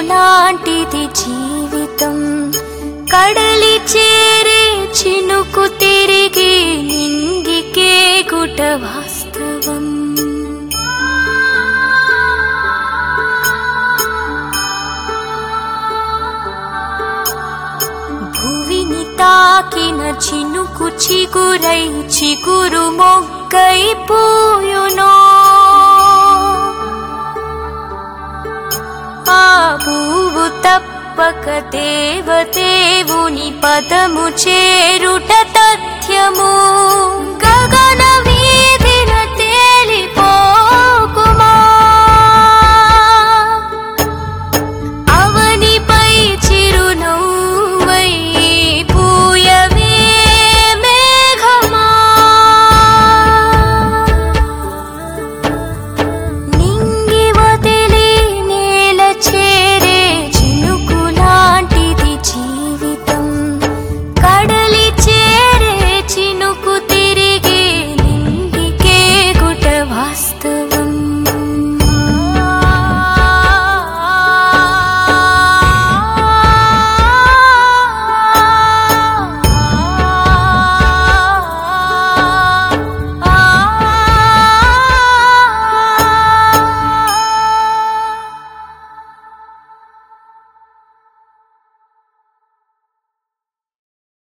లాంటిది జీవితం కడలి చేరే చినుకు తిరిగి నింగికే గుట వాస్తవం భువిని తాకిన చినుకు చిగురై చిగురు మొగ్గై పూయునో ఆ పువ్వు తప్పక దేవదేవుని పదము చేరుట తథ్యము